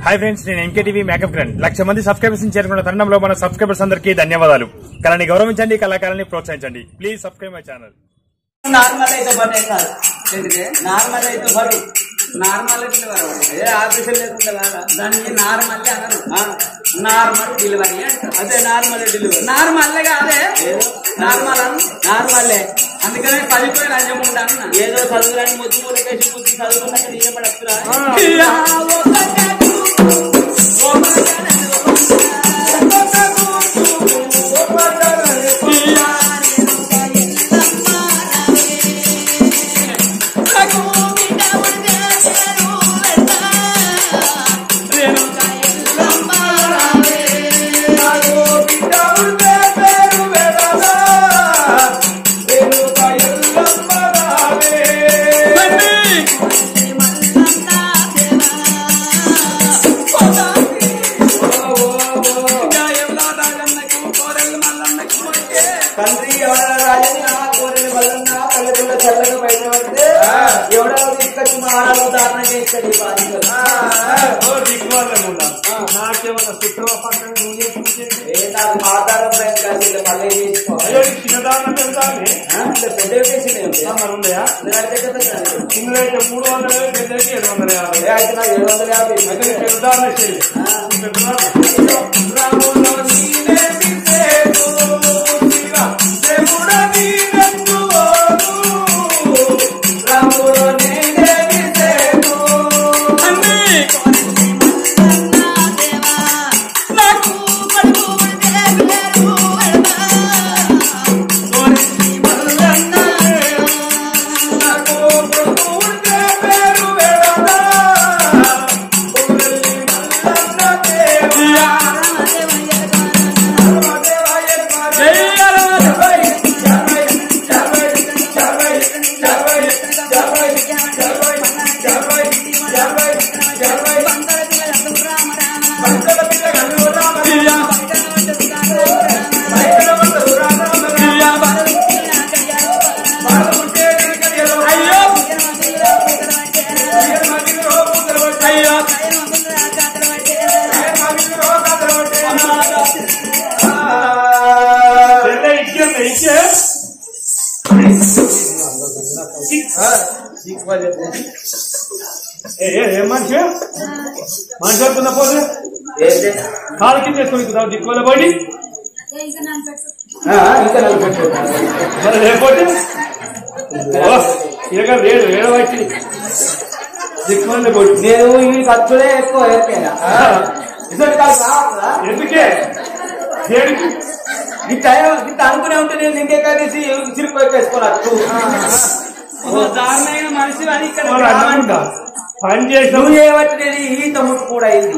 Hi friends నేను MKTV makeup grand lakh మంది subscribers చేరుకున్న తరుణంలో మన సబ్స్క్రైబర్స్ అందరికీ ధన్యవాదాలు కళని గౌరవించండి కళాకారాన్ని ప్రోత్సహించండి please subscribe my channel normal అయితే బర్త్డే కాదు ఎందుకే నార్మల్ అయితే బరు నార్మల్ డెలివరీ అదే ఆఫీసులు లేకుండా దానికి నార్మల్ అనరు నార్మల్ డెలివరీ అంటారు అదే నార్మల్ డెలివరీ నార్మల్ కాదే నార్మల్ అను నార్మల్లే అందుకనే పదిపోయి లంచం ఉంటాను ఏదో చదువులని ముద్దు మురికేసి ముద్దు చదువుకున్నాక నీయే పడస్తురా తండ్రి ఎవరైనా రాజని ఆ కోరిన వలన పల్లెటూళ్ళ చల్లగా బయట పడితే ఎవడో తీసుకొచ్చి మా ఆడలో దారుణ చేస్తాడు ఈ బాధ్యత నాకేమన్నా శుక్రవారం పక్కన నువ్వు చేసుకుంటే ఏ నాకు ఆధారం పైన కాదు ఇలా మళ్ళీ చేసుకో అయ్యో ఈ చిన్నదాన్ని పెడతానే పెద్ద చేసింది మరి ఉన్నాయా అయితే చిన్నదైతే మూడు వందల యాభై పెద్దదైతే ఏడు వందల యాభై నాకు ఏడు వందల యాభై అయితే నీ పెద్దదాన్ని చెల్లి రాములో నీనే విసేపు, శివ శివుడ నీనెందు ఓదు. రాములో నేనే విసేపు. నాకు ప్రభువుంటే పేరు వెడదా. పొగలి మల్లన్న దేవా. దేవా ఎవ్వరు. జరవై, జరవై, జరవై, జరవై, జరవై, జరవై, జరవై, జరవై, జరవై, జరవై. పంచల పిల్ల కన్ను రామయ్య. బయటల వందరు రామయ్య. బాలముంటే కనకయ్యలో. అయ్యో మగిలి రో ముందర పట్టు. అయ్యో మగిలి రో కాదర పట్టు. ఆ. చెల్లె ఇచ్చే ఇచ్చే ఏ ఏ, ఏం మనిషి మనిషి వస్తున్న పోతే ఏంటి? కాలు కింద వేసుకొని దిక్కువల పడి ఆ, ఇంకా నలుగురు మరి లేకపోతే ఓ, ఇక వేడు వేడ వచ్చి దిక్కువల కొట్టి నేను ఇవి ఖర్చులే ఎక్కువ ఎరికైనా ఇసరి కాదు కావట్లా ఎందుకే దేనికి ఇంత ఇంత అనుకునే ఉంటే నేను ఇంకే కలిసి చిరుకు ఎక్కేసుకోవచ్చు దారుణమైన మనిషి అని ఇక్కడ మరి అనుకుంటా పని చేసినావు నువ్వు చేయబట్టి నేను ఈత ముట్టు కూడా అయింది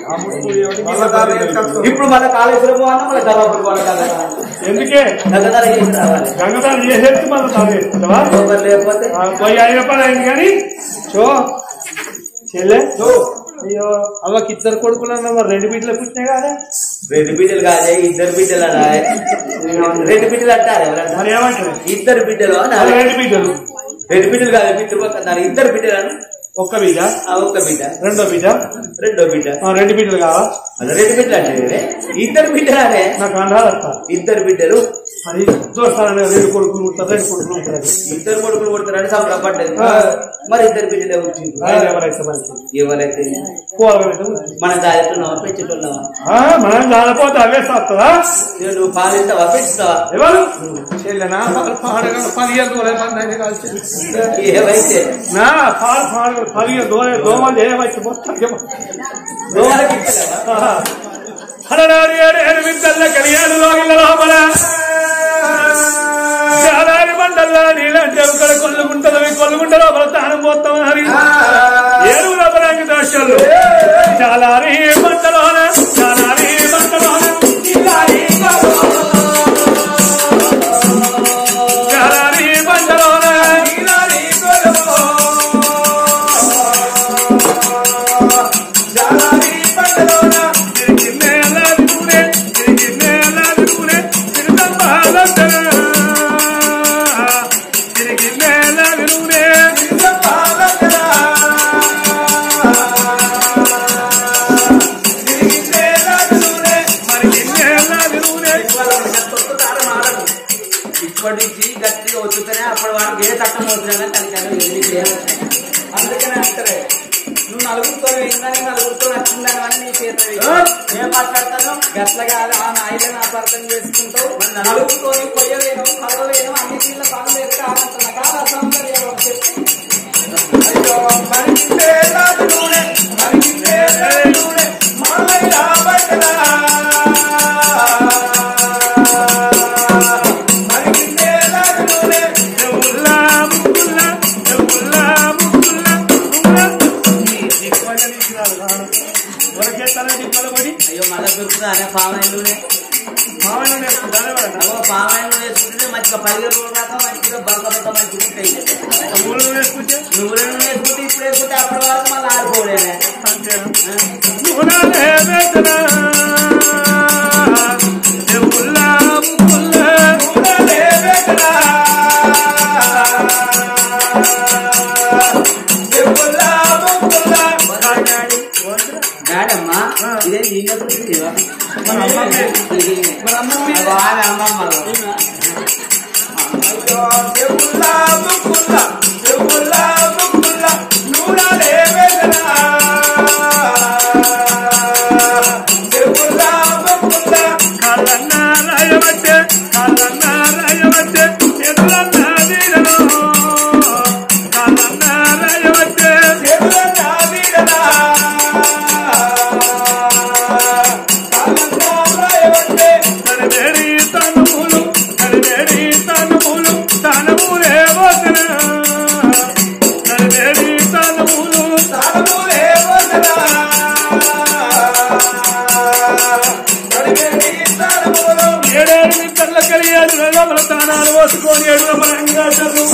ఇప్పుడు మన కాళేశ్వరం పోవాలన్నా మన దర్వాపురం పోవాలి కదా ఎందుకే దగ్గర చేసి రావాలి గంగదాన్ని చేసేసి మనం తాను చేసుకుంటావా ఒకరు లేకపోతే ఆ, పోయి ఐదు రూపాయలు అయింది కానీ చో చెల్లె అయ్యో అవ్వకి ఇద్దరు కొడుకులు అన్న మరి రెండు బిడ్డలు పుట్టినాయి కదా రెండు బిడ్డలు కాదే ఇద్దరు బిడ్డలు అన్నా రెండు బిడ్డలు అంటారు ఎవరన్నా మరి ఏమంటారు ఇద్దరు బిడ్డలు అన్నా మరి రెండు బిడ్డలు రెండు బిడ్డలు కాదు బిడ్డలు పక్కన ఇద్దరు బిడ్డలు ఒక్క బిడ్డ ఆ ఒక్క బిడ్డ రెండో బిడ్డ రెండో బిడ్డ ఆ, రెండు బిడ్డలు కావా అది రెండు బిడ్డలు అంటే ఇద్దరు బిడ్డలనే నాకు అండాలి వస్తా ఇద్దరు బిడ్డలు మరి దోస్తానని రెండు కొడుకులు ఉంటారు రెండు కొడుకులు ఉంటారు ఇద్దరు కొడుకులు కొడుతారని సంబరపడ్డది ఆ. మరి ఇద్దరు బిడ్డలే వచ్చింది ఆయన ఎవరైతే మంచిది ఎవరైతే కూరగాయలు మన దారిలో పెంచుతున్నావా ఆ, మనం కాకపోతే అవే వస్తుందా నువ్వు పాలిస్తావా పెంచుతావా ఎవరు చెల్లెనా పాడగా పదిహేను రోజులు మంది కలిసి ఏవైతే నా పాలు పాడు పదిహేను దోమ దోమలు ఏమైతే మొత్తం దోమలకి ఇచ్చలేవా హలనాడు ఏడు ఎనిమిది తెల్ల కలియాడు లోగిళ్ళ లోపల చాలారి మండల్లా నీళ్ళంటే ఒకడ కొల్లుకుంటది కొల్లుకుంట లోపల తానం పోతాం అని ఏడు లోపల దోషాలు చాలారి మంటలోన చాలారి మంటలోన చాలారి మంటలోన ఏ తట్టం అవుతున్నా తనకన్నా నీకు ఏం అందుకనే అంటారే నువ్వు నలుగురితో ఏందని నలుగురితో నచ్చిందని అని నీ చేతవి ఏం మాట్లాడతాను గట్ల కాదు ఆ నాయన నా అర్థం చేసుకుంటావు నలుగురితో పొయ్యలేను కలవలేను అన్ని తీళ్ళ పనులు ఎక్కడ ఆడుతున్నా కాదు అసౌకర్యం చెప్పి అయ్యో మరికి పేరాదు నూనె మరికి పేరాదు నూనె మాలయ్య బట్టలా మరికి పేరాదు నూనె దేవుళ్ళా ముక్కుల్లా, దేవుళ్ళా ముక్కుల్లా, నువ్వులా. ఈ దిక్కుమల్ల తీసినాడు నాడు. ఎవరికేస్తారా దిక్కుమల్ల పడి? అయ్యో మళ్ళీ దొరుకుతుందా అనే పామాయిల్లోనే మామయ్య నేర్చుకుంటానే వాడు. అగో పామాయిల్ వేసుకుంటే మంచిగా పదిహేను రోజుల దాకా మంచిగా బంక బంక మంచిగా ఉంటాయి ఊళ్ళో వేసుకుంటే నువ్వులను వేసుకుంటే ఇప్పుడు వేసుకుంటే అప్పటి వరకు మళ్ళీ ఆడుకోలేనే అంతేనా? నువ్వులానే వేదనా. దేవుళ్ళా ముక్కుల్లా, నూనె బట్టలా దేవుళ్ళ ముక్కుల డాడీ డాడమ్మా ఇదే నిన్న పుట్టింది మన అమ్మమ్మే. మన అమ్మమ్మే. అమ్మమ్మ అయ్యో దేవుళ్ళ ముక్కుల దేవుళ్ళ ముక్కుల నూనె బట్టలా దేవుళ్ళ ముక్కుల కాళ్ళన్నా రాయవచ్చే, కాళ్ళన్నా రాయవచ్చే, చేతులన్నా వీడను. కాళ్ళన్నా రాయవచ్చే, దేవుళ్ళ వీడలా కాలంలో రాయవట్టే తనవేడి తనుములు, తనవేడి తనుములు, తనుములే వదన. తనవేడి తనుములు, తాళములే వదలా తడిగేటి తాళములు ఏడేడు మిట్టర్ల కలియాదు లోపల తానాలు పోసుకొని ఏడు రమణంగా చదువు.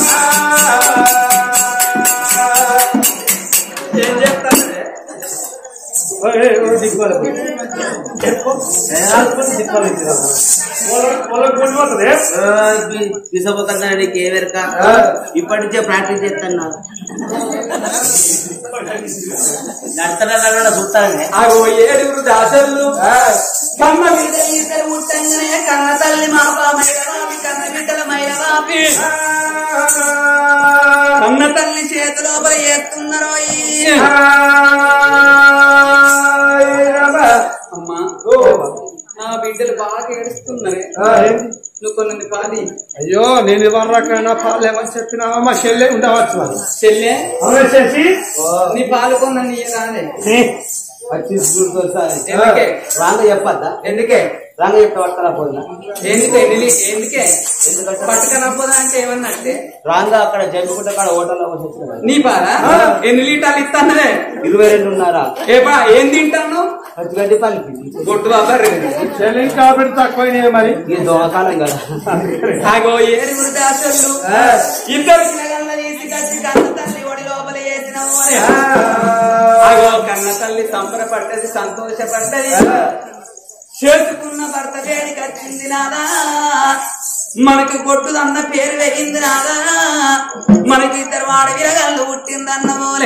ఏం చెప్తాను ఓయ్, ఓ దిక్కుమాల పోయి. చెప్పు. పొలం- పొలం కొన్ని పోతుంది. విసపోతానికి ఏ వెరక ఇప్పటి నుంచే ప్రాక్టీస్ చేస్తాను నడతడా చూస్తానే ఆగో ఏడుగురు దాసర్లు కమ్మ మీద ఇద్దరు ముట్టంగానే కన్న తల్లి మా మైలవాపి కన్న బిడ్డల మైలవాపి కన్న తల్లి చేతి లోపల వేస్తున్నారు అమ్మా నా బిడ్డలు బాగా ఏడుస్తున్నారే నువ్వు కొన్ని పాది అయ్యో నేను ఇవ్వరాకైనా పాలు ఏమని చెప్పినావా మా చెల్లె ఉండవచ్చు మరి. చెల్లె అవును చేసి నీ పాలు కొన్న నీ రాలే వచ్చి చూడుకో సార్ ఎందుకే రాంగ చెప్పద్దా ఎందుకే రాంగ చెప్తే పడతారా పోయినా ఎందుకే నిలి- ఎందుకే పట్టుకనపోదా అంటే ఏమన్నట్టే రాంగ అక్కడ జమ్మికుంట కాడ హోటల్లో వచ్చిన నీ బాధ ఎన్ని లీటర్లు ఇస్తానరే ఇరవై రెండున్నర ఏ బా ఏం తింటాను పచ్చిగడ్డి పలికి బొట్టు బాబా చెల్లి కాబట్టి తక్కువైనాయి మరి ఈ దోమకాలం కదా ఆగో ఏడుగురు దాసులు ఇద్దరు పిల్లగల్ల తీసుకొచ్చి కన్న తల్లి ఒడి లోపల వేసిన ఓరే. ఆగో కన్న తల్లి సంబరపడ్డది సంతోషపడ్డది చేసుకున్న భర్త వేడికి వచ్చింది నాదా మనకి కొట్టుదన్న పేరు వేయింది నాదా మనకి ఇద్దరు వాడ విరగాళ్ళు పుట్టిందన్న మోలే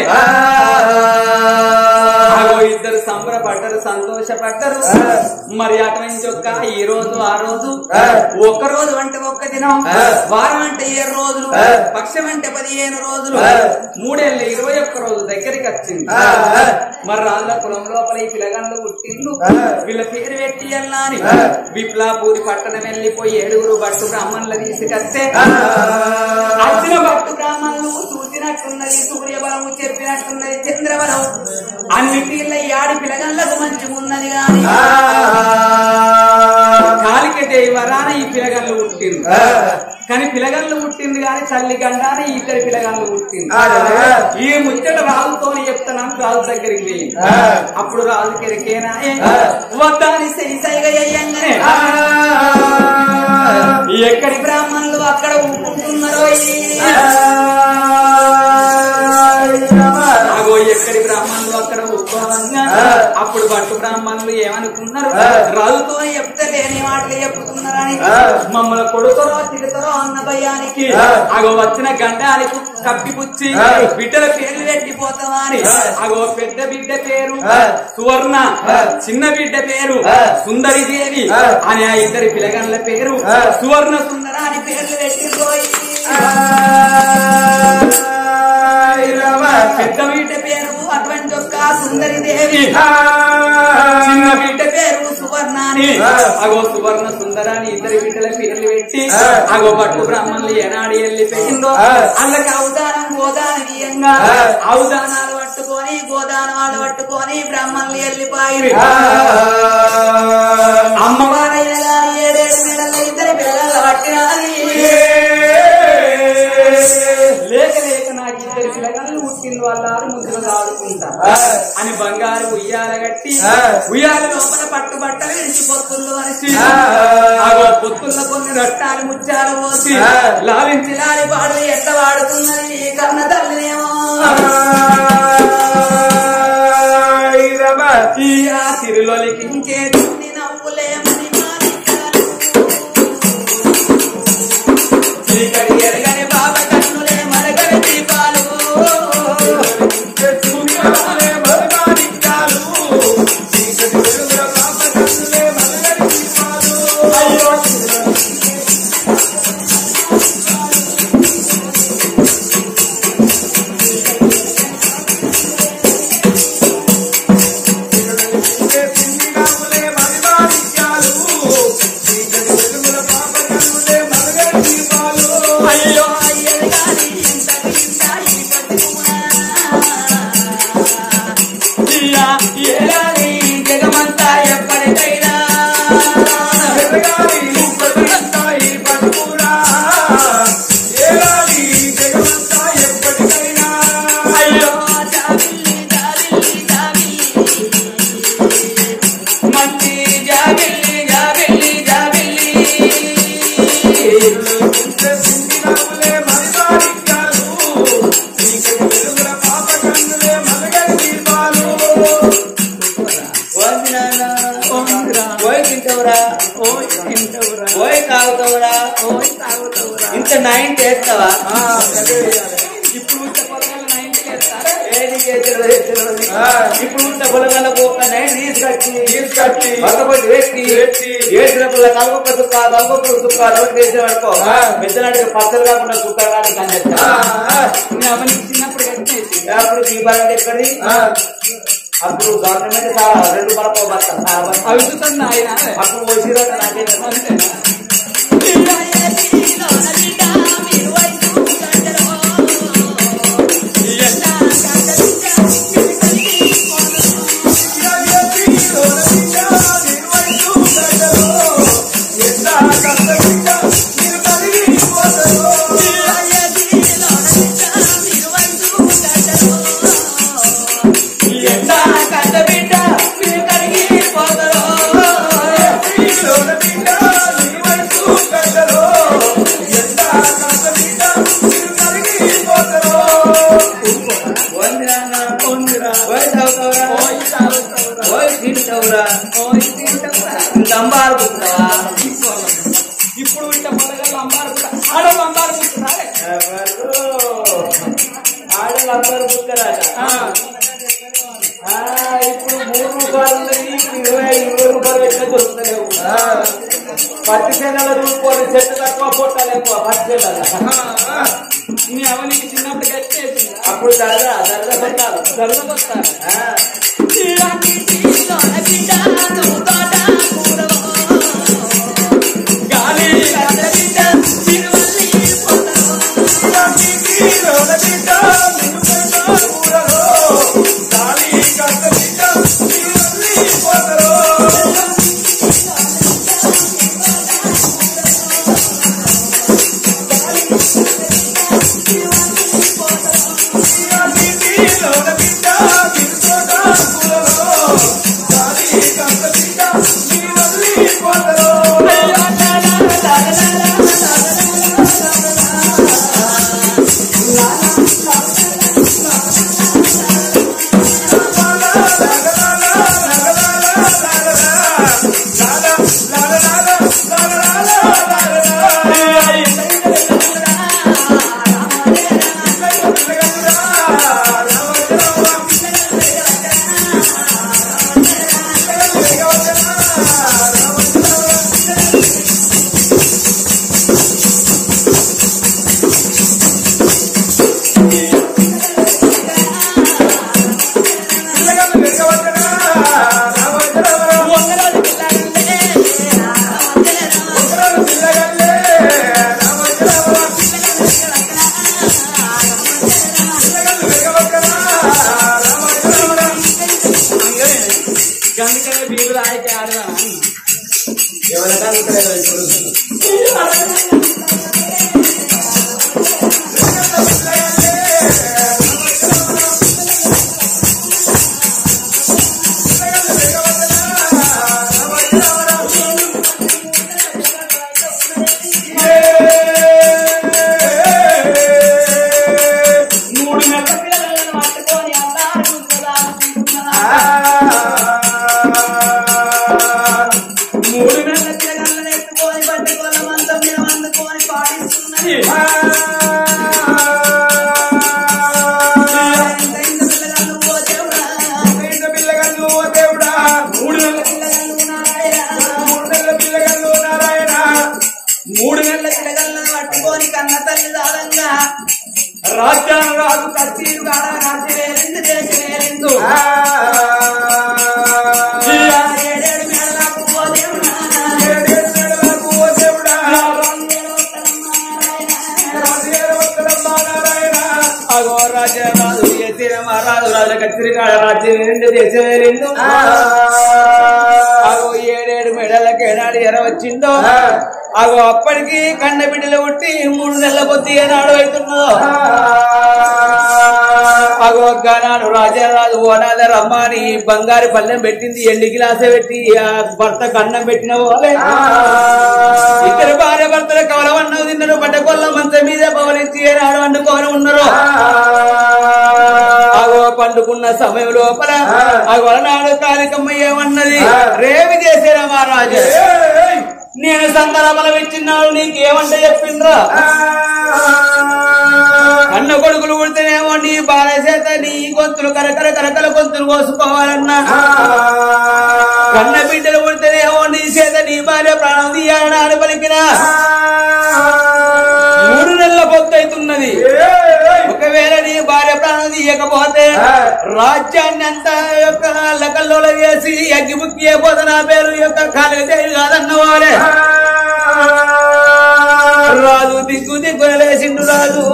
ఆగో ఇద్దరు సంబరపడ్డరు సంతోషపడ్డరు మరి అటువంటి ఒక్క ఈ రోజు ఆ రోజు ఒక్క రోజు అంటే ఒక్క దినం వారం అంటే ఏడు రోజులు పక్షం అంటే పదిహేను రోజులు మూడేళ్ళ ఇరవై ఒక్క రోజు దగ్గరికి వచ్చింది మరి రాళ్ళ కులం లోపల ఈ పిల్లగాళ్ళు పుట్టిండ్లు వీళ్ళ పేరు పెట్టి అని విప్లాపూరి పట్టణం వెళ్ళిపోయి ఏడుగురు భట్టు బ్రాహ్మణులు తీసుకొస్తే అర్జున భక్తు బ్రాహ్మణులు చూసినట్టున్నది సూర్యబలము చెప్పినట్టున్నది చంద్రబలం అన్నిటిలో ఈ ఆడి పిల్లగాళ్ళకు మంచిగున్నది గాని కాలిక దేవరాన ఈ పిల్లగాళ్ళు పుట్టింది కానీ పిల్లగాళ్ళు పుట్టింది కానీ తల్లి గండాన ఈ ఇద్దరు పిల్లగాళ్ళు పుట్టింది ఈ ముచ్చట రాజుతోని చెప్తాను రాజు దగ్గరికి వెళ్ళి అప్పుడు రాజు కెరికేనా వద్దాని సై సైగ అయ్యంగానే ఎక్కడి బ్రాహ్మణులు అక్కడ ఊపుకుంటున్నారో ఆగో ఎక్కడి బ్రాహ్మణులు అక్కడ ఊపుకోవంగా అప్పుడు భట్టు బ్రాహ్మణులు ఏమనుకున్నారు రాజుతో చెప్తే లేని మాటలు చెప్పుతున్నారని మమ్మల్ని కొడుతారో తిడతారో అన్న భయానికి అగో వచ్చిన గండానికి కప్పిపుచ్చి బిడ్డల పేర్లు పెట్టిపోతావా అని అగో పెద్ద బిడ్డ పేరు సువర్ణ చిన్న బిడ్డ పేరు సుందరి దేవి అని ఆ ఇద్దరి పిల్లగన్ల పేరు సువర్ణ సుందర అని పేర్లు పెట్టిపోయి పెద్ద వీట పేరు అటువంటి ఒక్క సుందరి దేవి చిన్న బిడ్డ పేరు సువర్ణాని అగో సువర్ణ సుందరాని ఇద్దరు బిడ్డల పేర్లు పెట్టి అగో పట్టు బ్రాహ్మణులు ఏనాడు వెళ్ళి పెట్టిందో అల్లకి అవదానం గోదానీయంగా అవదానాలు పట్టుకొని గోదానాలు పట్టుకొని బ్రాహ్మణులు వెళ్ళిపోయి అమ్మవారైన గాని ఏడేడు నెలల ఇద్దరు పిల్లలు పట్టినాది లేక లేక నాకు ఇద్దరు పిల్లగాళ్ళు పుట్టిన వాళ్ళు ముద్దులు ఆడుకుంటా అని బంగారు ఉయ్యాల కట్టి ఉయ్యాల లోపల పట్టు బట్టలు విడిచి పొత్తుల్లో అనిసి ఆగో పొత్తుల్లో కొన్ని రొట్టాలు ముత్యాలు పోసి లాలించి లాలి పాడు ఎట్ట వాడుతున్నది ఈ కన్న తల్లినేమో ఈ ఆ తిరులోలికి ఇంకే తుని నవ్వులేమని మానికాలు. చీకటి ఎరగని బాబ కన్నులే మరగని దీపాలు అయ్యో అయ్యది గాని ఇంతకు ఇంత ఈ బతుకుమా. ఇయ్యా, ఏలాలి జగమంతా ఎప్పటికైనా అయ్యో జాబిల్లి జాబిల్లి జాబిల్లి మంచి జాబిల్లి జాబిల్లి జాబిల్లి ఓయ్ తింటావురా ఓయ్ తాగుతావురా ఇంత నైన్ చేస్తావా ఇప్పుడు ఉంటే పొరగాళ్ళు నా ఇంటికి వెళ్తారా? ఏది చేతులు చేతులు ఇప్పుడు ఉంట పొలగల ఒక నైన్ తీసుకొచ్చి తీసుకొచ్చి పక్కపట్టి పెట్టి వేసిన పుల్ల కలగొక్క దుక్క కలగొక్క దుక్క అలవాటు చేసిన పడుకో పెద్దనాటికి పచ్చలు కాకుండా కుక్క కానీ కానీ మీ అవన్నీ చిన్నప్పుడు కట్టేసి అప్పుడు దీపాలంటే ఎక్కడి అప్పుడు గవర్నమెంట్ చాలా రెండు మనకు భర్త అవి చూస్తుంది ఆయన అప్పుడు వచ్చిరట నాకే అంతేనా ఎండా కట్ట బిడ్డ మీరు కడిగి పోతారో వందిరా ఓయ్ తాగుతావురా ఓయ్ తింటావురా ఇంత అంబారు పుట్టావా ఇప్పుడు ఇంత పొలగల్లో అమ్మారు ఆడవాళ్ళు అమ్మారు పుట్టినారే ఆడలందరూ పుట్టారట ఆ, ఇప్పుడు మూడు రూపాయలు ఉన్నది ఇప్పుడు ఇరవై ఇరవై రూపాయలు ఎట్లా దొరుకుతలేవు పత్తి చేనల రూపాయలు చెట్టు తక్కువ పొట్టాలు ఎక్కువ పత్తి చేనల నీ అవనికి చిన్నప్పుడు కట్టేసి అప్పుడు దరగా దరగా పెట్టాలి జరుగుతారు ఆ, గాలి కట్ట బిడ్డ తిరువల్లి పోతారో బిడ్డ గందుకనే బీరు రాయికి ఆడదా ఎవరైనా అనుకోలేదు ఇప్పుడు మూడు నెలల పిల్లలను పట్టుకొని అల్లాడుకుంటుందా మూడు నెలల పిల్లలను ఎత్తుకొని పట్టుకొని మంచం మీద వండుకొని పాడిస్తున్నది ఇంత ఇంత పిల్లగాళ్ళు ఓ దేవుడా, ఇంత పిల్లగాళ్ళు ఓ దేవుడా మూడు నెలల పిల్లగాళ్ళు నారాయణ, మూడు నెలల పిల్లగాళ్ళు నారాయణ మూడు నెలల పిల్లగాళ్ళను పట్టుకొని కన్న తల్లి దారంగా రాజ్యాన్ని రాజు కత్తిరు కాడ కత్తి వేరింది దేశం వేరిందు ఆ, ఏడేడు మేడలకు ఓ దేవుడా, ఏడేడు నెలలకు ఓ దేవుడా అగో రాజరాజు ఎత్తిన మహారాజు రాజు కత్తిరికాడ రాజ్యం వేరిండు దేశం వేరిండు అగో ఏడేడు మెడలకు ఏనాడు ఎర వచ్చిందో అగో అప్పటికి కన్న బిడ్డలు పుట్టి మూడు నెలల పొద్దు ఏనాడు అవుతున్నదో అగో గనాడు రాజారాజు ఓనాద రమ్మని బంగారు పల్లెం పెట్టింది ఎండి గిలాస పెట్టి ఆ భర్త కన్నం పెట్టిన పోలే ఇద్దరు భార్య భర్తలు కవలవన్నవు తిన్నారు పడ్డ కొల్ల మంచం మీద పవలించి ఏనాడు వండుకొని ఉన్నారు అగో పండుకున్న సమయం లోపల అగో నాడు కాలికమ్మ ఏమన్నది రేవి చేసేరా మహారాజు నేను సందర బలం ఇచ్చినాడు నీకు ఏమంటే చెప్పిండ్రా అన్న కొడుకులు పుడితేనేమో నీ బాల చేత నీ గొంతులు కరకర కరకల గొంతులు కోసుకోవాలన్నా కన్న బిడ్డలు పుడితేనేమో నీ చేత నీ భార్య ప్రాణం తీయాలని ఆడ పలికిన మూడు నెలల పొత్తు అవుతున్నది ఒకవేళ నీ భార్య ప్రాణం తీయకపోతే రాజ్యాన్ని అంతా యొక్క లకల్లో వేసి అగ్గి బుక్కి అయిపోతే నా పేరు యొక్క కాలుగా తెలియదు కాదన్న వారే రాజు దిక్కు దిక్కున లేచిండు రాజు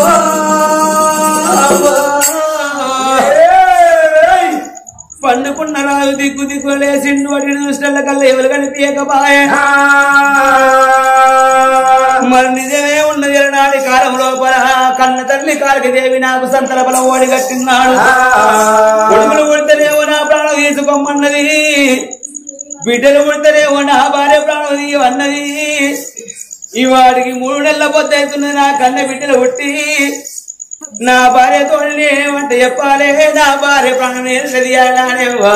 పండుకున్న రాజు దిక్కు దిక్కు లేచిండు వాటి దృష్టిల కల్లా ఎవరు కనిపించకపాయే మరి నిజమే ఉన్నది నాటి కాలం లోపల కన్న తల్లి కాలికి దేవి నాకు సంతల బలం ఓడి కట్టినాడు కొడుకులు పుడితేనేమో నా ప్రాణం తీసుకోమన్నది బిడ్డలు పుడితేనేమో నా భార్య ప్రాణం తీయమన్నది ఈ వాడికి మూడు నెలల పొద్దవుతున్నది నా కన్న బిడ్డలు పుట్టి నా భార్యతో ఏమంటే చెప్పాలే నా భార్య ప్రాణం నేను తెలియాలనేవా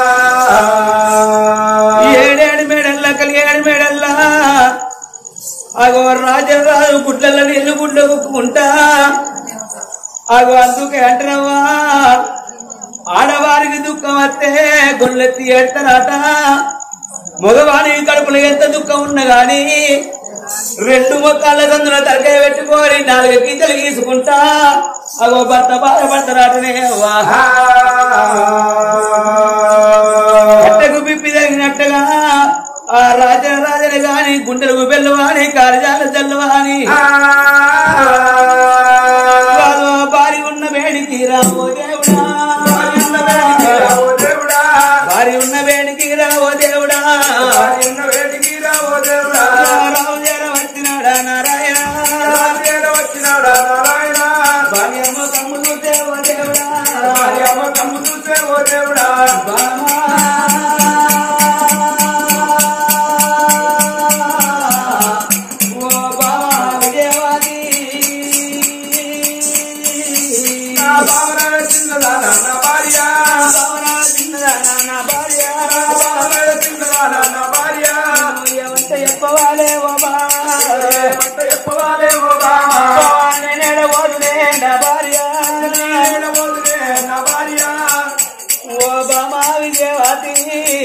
ఏడేడు మేడల్లా కలిగేడు మేడల్లా అగో రాజరాజు గుడ్లలో నీళ్లు గుడ్డ కుక్కుంటా అగో అందుకే అంటున్నావా ఆడవారికి దుఃఖం వస్తే గొల్లెత్తి ఎడతారట మగవానికి కడుపులో ఎంత దుఃఖం ఉన్నా గాని రెండు మొక్కల సందులో తలకాయ పెట్టుకొని నాలుగు గీతలు గీసుకుంటా అగో భర్త బాధపడతారటనే వా కట్టకు పిప్పి తగినట్టుగా ఆ రాజ రాజని గాని గుండెలకు బెల్లవాని కారజాల తెల్లవాని రాజు భారీ ఉన్న వేడికి రావో దేవుడా భారీ ఉన్న వేడికి రావో దేవుడా రావు జర వచ్చినాడా నారాయణ భార్యమ్మ కమ్ములు దేవో దేవుడా ఓ బావా విజయవాది భావన చిన్నదానా నా భార్య ఏమంటే చెప్పవాలే ఓ బావా నేనేడ పోదులే నా భార్య ఓ బామా విజయవాది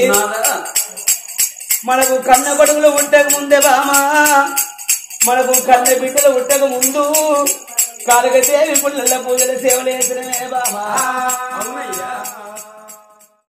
మనకు కన్న కొడుకులు ఉంటక ముందే బామా మనకు కన్న బిడ్డలు ఉట్టక ముందు కాలుగ దేవి పుల్లల పూజల సేవలు వేసినమే బామా